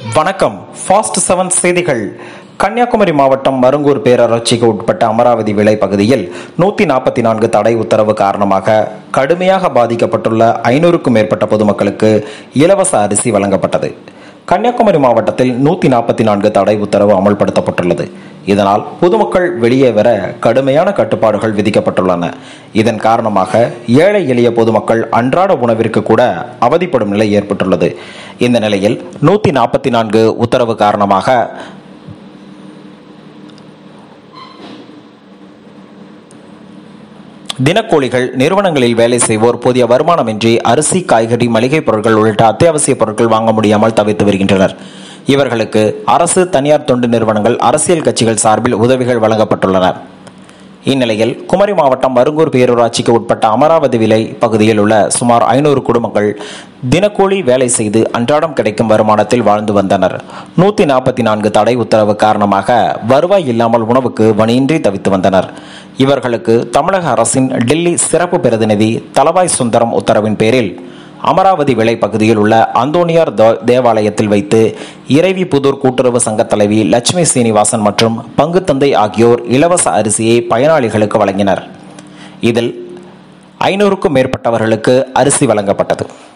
வணக்கம் fast seven செய்திகள் கன்னியாகுமரி மாவட்டம் மருங்கூர் பேரூராட்சிக்கு உட்பட்ட அமராவதி விளை பகுதியில் நூற்றி நாற்பத்தி நான்கு தடை உத்தரவு காரணமாக கடுமையாக பாதிக்கப்பட்டுள்ள ஐநூறுக்கும் மேற்பட்ட பொதுமக்களுக்கு இலவச அரிசி வழங்கப்பட்டது கன்னியாகுமரி மாவட்டத்தில் நூற்றி நாற்பத்தி நான்கு தடை உத்தரவு அமல்படுத்தப்பட்டுள்ளது இதனால் பொதுமக்கள் வெளியே வர கடுமையான கட்டுப்பாடுகள் விதிக்கப்பட்டுள்ளன இதன் காரணமாக ஏழை எளிய பொதுமக்கள் அன்றாட உணவிற்கு கூட அவதிப்படும் நிலை ஏற்பட்டுள்ளது இந்த நிலையில் நூற்றி நாற்பத்தி நான்கு உத்தரவு காரணமாக தினக்கூலிகள் நிறுவனங்களில் வேலை செய்வோர் போதிய வருமானமின்றி அரிசி காய்கறி மளிகை பொருட்கள் உள்ளிட்ட அத்தியாவசிய பொருட்கள் வாங்க முடியாமல் தவித்து வருகின்றனர் இவர்களுக்கு அரசு தனியார் தொண்டு நிறுவனங்கள் அரசியல் கட்சிகள் சார்பில் உதவிகள் வழங்கப்பட்டுள்ளன இந்நிலையில் குமரி மாவட்டம் மருங்கூர் பேரூராட்சிக்கு உட்பட்ட அமராவதி விலை பகுதியில் உள்ள சுமார் ஐநூறு குடும்பங்கள் தினக்கூலி வேலை செய்து அன்றாடம் கிடைக்கும் வருமானத்தில் வாழ்ந்து வந்தனர் நூத்தி நாற்பத்தி நான்கு தடை உத்தரவு காரணமாக வருவாய் இல்லாமல் உணவுக்கு வணியின்றி தவித்து வந்தனர் இவர்களுக்கு தமிழக அரசின் டெல்லி சிறப்பு பிரதிநிதி தலவாய் சுந்தரம் உத்தரவின் பேரில் அமராவதி விளை பகுதியில் உள்ள அந்தோனியார் தோ- தேவாலயத்தில் வைத்து இறைவி புதூர் கூட்டுறவு சங்க தலைவி லட்சுமி சீனிவாசன் மற்றும் பங்குத்தந்தை ஆகியோர் இலவச அரிசியை பயனாளிகளுக்கு வழங்கினர் இதில் ஐநூறுக்கும் மேற்பட்டவர்களுக்கு அரிசி வழங்கப்பட்டது